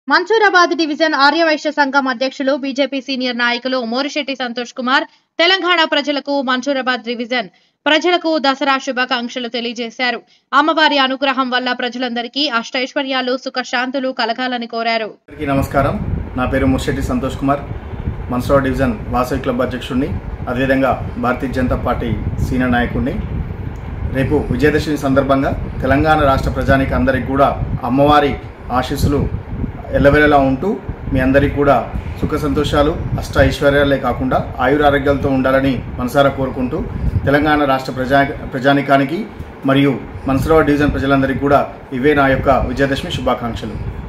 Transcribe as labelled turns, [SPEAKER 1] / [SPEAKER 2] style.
[SPEAKER 1] Mansoorabad division Aryavysya సంఘం అధ్యక్షులు BJP senior నాయకులు మోరిశెట్టి సంతోష్ కుమార్ తెలంగాణ ప్రజలకు మన్సూరాబాద్ డివిజన్ ప్రజలకు దసరా శుభాకాంక్షలు తెలియజేశారు అమ్మవారి అనుగ్రహం వల్ల ప్రజలందరికీ అష్టైశ్వర్యాలు సుఖశాంతులు కలగాలని కోరారు
[SPEAKER 2] అందరికీ నమస్కారం నా పేరు ముర్షెట్టి సంతోష్ కుమార్ మన్సూరా డివిజన్ వాసవి క్లబ్ అధ్యక్షుడిని అదేవిధంగా భారతీయ జనతా పార్టీ సీనియర్ నాయకుడిని రేపు విజయదశమి సందర్భంగా తెలంగాణ రాష్ట్ర ప్రజానికి అందరికి కూడా అమ్మవారి ఆశీస్సులు ఎల్లవెల్లలా ఉంటూ మీ అందరికీ కూడా సుఖ సంతోషాలు అష్ట ఐశ్వర్యాలే కాకుండా ఆయురారోగ్యాలతో ఉండాలని మనసారా కోరుకుంటూ తెలంగాణ రాష్ట్ర ప్రజా ప్రజానికానికి మరియు మన్సూరాబాద్ డివిజన్ ప్రజలందరికీ కూడా ఇవే నా యొక్క విజయదశమి శుభాకాంక్షలు